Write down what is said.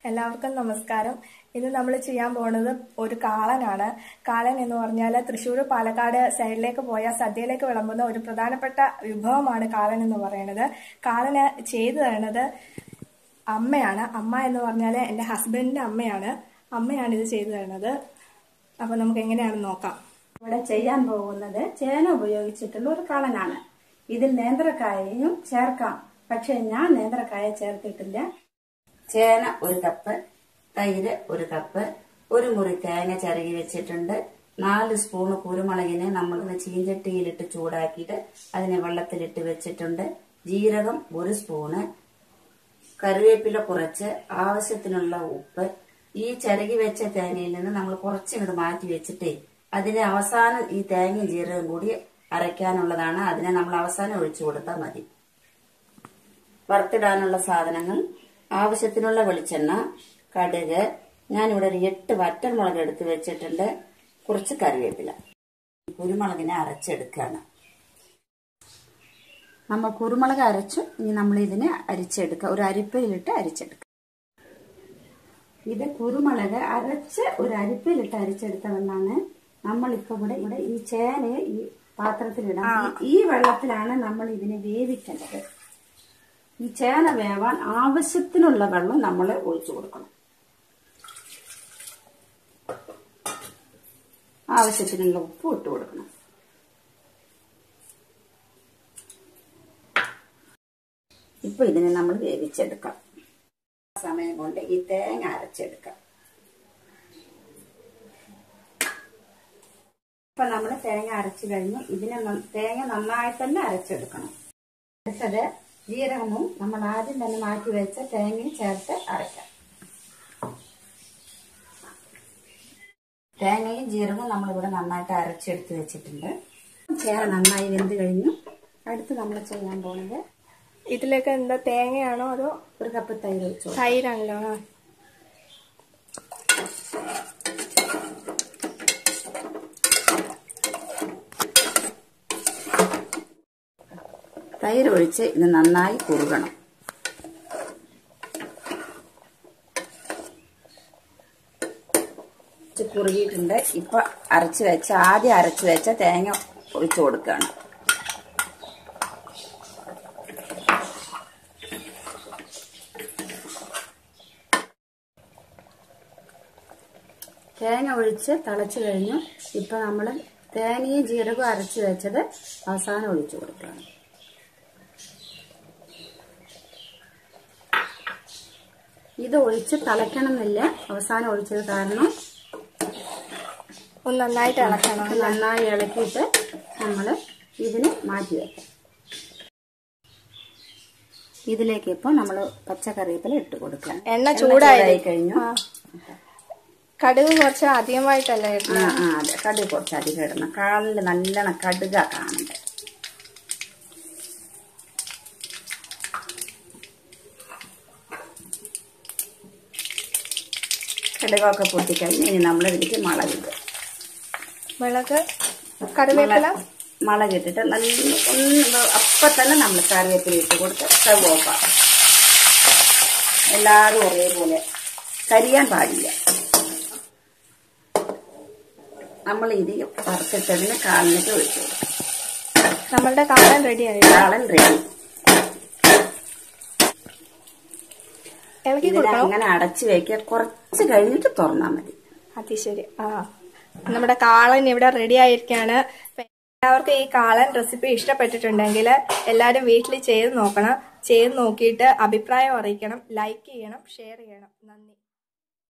എല്ലാവർക്കും നമസ്കാരം ഇന്ന് നമ്മൾ ചെയ്യാൻ പോകുന്നത് ഒരു കാളനാണ് കാളൻ എന്ന് പറഞ്ഞാൽ തൃശ്ശൂർ പാലക്കാട് സൈഡിലേക്ക് പോയ സദ്യയിലേക്ക് വിളമ്പുന്ന ഒരു പ്രധാനപ്പെട്ട വിഭവമാണ് കാളൻ എന്ന് പറയുന്നത് കാളന് ചെയ്തു തരുന്നത് അമ്മയാണ് അമ്മ എന്ന് പറഞ്ഞാൽ എൻ്റെ ഹസ്ബൻഡിൻ്റെ അമ്മയാണ് അമ്മയാണ് ഇത് ചെയ്തു തരുന്നത് അപ്പോൾ നമുക്ക് എങ്ങനെയാണെന്ന് നോക്കാം ഇവിടെ ചെയ്യാൻ പോകുന്നത് ചേന ഉപയോഗിച്ചിട്ടുള്ള ഒരു കളനാണ് ഇതിൽ നേന്ത്രക്കായയും ചേർക്കാം പക്ഷെ ഞാൻ നേന്ത്രക്കായ ചേർത്തിട്ടില്ല ചേന ഒരു കപ്പ് തൈര് ഒരു കപ്പ് ഒരു മുറി തേങ്ങ ചിരകി വെച്ചിട്ടുണ്ട് നാല് സ്പൂണ് കുരുമുളകിനെ നമ്മൾ ചീഞ്ചട്ടിയിലിട്ട് ചൂടാക്കിയിട്ട് അതിനെ വെള്ളത്തിലിട്ട് വെച്ചിട്ടുണ്ട് ജീരകം ഒരു സ്പൂണ് കറിവേപ്പില കുറച്ച് ആവശ്യത്തിനുള്ള ഉപ്പ് ഈ ചിരകി വെച്ച തേങ്ങയിൽ നിന്ന് നമ്മൾ കുറച്ചിങ്ങോട്ട് മാറ്റി വെച്ചിട്ടേ അതിന് അവസാനം ഈ തേങ്ങയും ജീരകം കൂടി അരയ്ക്കാനുള്ളതാണ് അതിനെ നമ്മൾ അവസാനം ഒഴിച്ചു കൊടുത്താൽ മതി വറുത്തിടാനുള്ള സാധനങ്ങൾ ആവശ്യത്തിനുള്ള വെളിച്ചെണ്ണ കടുക് ഞാനിവിടെ ഒരു എട്ട് വറ്റൽമുളക് എടുത്ത് വെച്ചിട്ടുണ്ട് കുറച്ച് കറിവേപ്പില കുരുമുളകിനെ അരച്ചെടുക്കുകയാണ് നമ്മൾ കുരുമുളക് അരച്ചു ഇനി നമ്മൾ ഇതിനെ അരിച്ചെടുക്കുക ഒരു അരിപ്പയിലിട്ട് അരിച്ചെടുക്കുക ഇത് കുരുമുളക് അരച്ച് ഒരു അരിപ്പയിലിട്ട് അരിച്ചെടുത്ത വെള്ളമാണ് നമ്മളിപ്പോ ഇവിടെ ഇവിടെ ഈ ചേനയെ ഈ പാത്രത്തിലിടാം ഈ- ഈ വെള്ളത്തിലാണ് നമ്മൾ ഇതിനെ വേവിക്കേണ്ടത് ഈ ചേന വേവാൻ ആവശ്യത്തിനുള്ള വെള്ളം നമ്മൾ ഒഴിച്ചു കൊടുക്കണം ആവശ്യത്തിനുള്ള ഉപ്പ് ഇട്ട് കൊടുക്കണം ഇപ്പൊ ഇതിനെ നമ്മൾ വേവിച്ചെടുക്കാം ആ സമയം കൊണ്ട് ഈ തേങ്ങ അരച്ചെടുക്കാം ഇപ്പൊ നമ്മൾ തേങ്ങ അരച്ചു കഴിഞ്ഞു ഇതിനെ ന- തേങ്ങ നന്നായി തന്നെ അരച്ചെടുക്കണം അടുത്തത് ജീരകവും നമ്മൾ ആദ്യം തന്നെ മാറ്റി വെച്ച തേങ്ങയും ചേർത്ത് അരയ്ക്കാം തേങ്ങയും ജീരകവും നമ്മളിവിടെ നന്നായിട്ട് അരച്ചെടുത്ത് വെച്ചിട്ടുണ്ട് ചേന നന്നായി വെന്ത് കഴിഞ്ഞു അടുത്ത് നമ്മൾ ചെയ്യാൻ പോകുന്നത് ഇതിലേക്ക് എന്താ തേങ്ങയാണോ അതോ ഒരു കപ്പ് തൈര് വെച്ചു കൊടുക്കാം. തൈരാണല്ലോ ആ. തൈര് ഒഴിച്ച് ഇത് നന്നായി കുറുകണം കുറച്ച് കുറുകിയിട്ടുണ്ട് ഇപ്പൊ അരച്ച് വെച്ച ആദ്യം അരച്ച് വെച്ച തേങ്ങ ഒഴിച്ചു കൊടുക്കുകയാണ് തേങ്ങ ഒഴിച്ച് തിളച്ച് കഴിഞ്ഞു ഇപ്പൊ നമ്മൾ തേങ്ങയും ജീരകവും അരച്ച് വെച്ചത് അവസാനം ഒഴിച്ചു കൊടുക്കുകയാണ് ഇത് ഒഴിച്ച് തിളയ്ക്കണമെന്നില്ല അവസാനം ഒഴിച്ചത് കാരണം ഒന്ന് നന്നായിട്ട് ഇളക്കണം ഇത് നന്നായി ഇളക്കിയിട്ട് നമ്മൾ ഇതിന് മാറ്റി വെക്കാം ഇതിലേക്ക് ഇപ്പോൾ നമ്മൾ പച്ചക്കറിവേപ്പില ഇട്ട് കൊടുക്കാം എണ്ണ ചൂടായി ചൂടായി കഴിഞ്ഞു ആ. കടുക് കുറച്ച് അധികമായിട്ടല്ലേ ആ ഇടുന്നത് ആ അതെ കടുക് കുറച്ച് അധികം ഇടണം കാലിൽ നല്ലോണം കടുക കാണണ്ടേ കടുകൊക്കെ പൊട്ടിക്കഴിഞ്ഞ് ഇനി നമ്മൾ ഇതിലേക്ക് മുളകിടുക മുളക് കറിവേപ്പില മുളക് ഇട്ടിട്ട് നല്ല ഒന്ന് അപ്പം തന്നെ നമ്മൾ കറിവേപ്പില ഇട്ട് കൊടുത്ത് സ്റ്റവ് ഓഫാക്കാം എല്ലാവരും ഒരേപോലെ കരിയാൻ പാടില്ല നമ്മൾ ഇത് വറുത്തിട്ടതിന് കാലിനൊക്കെ ഒഴിച്ചു കൊടുക്കും നമ്മളുടെ കാളൻ റെഡിയായി കാളൻ റെഡി ഇളക്കി ഇതിനെ കൊടുക്കണം അങ്ങനെ അടച്ചു വെക്കുക കുറച്ച് കഴിഞ്ഞിട്ട് തുറന്നാൽ മതി അത് ശരി ആ നമ്മുടെ കാളൻ ഇവിടെ റെഡി ആയിരിക്കാണ് അപ്പൊ എല്ലാവർക്കും ഈ കാളൻ റെസിപ്പി ഇഷ്ടപ്പെട്ടിട്ടുണ്ടെങ്കിൽ എല്ലാവരും വീട്ടിൽ ചെയ്ത് നോക്കണം ചെയ്ത് നോക്കിയിട്ട് അഭിപ്രായം അറിയിക്കണം ലൈക്ക് ചെയ്യണം ഷെയർ ചെയ്യണം നന്ദി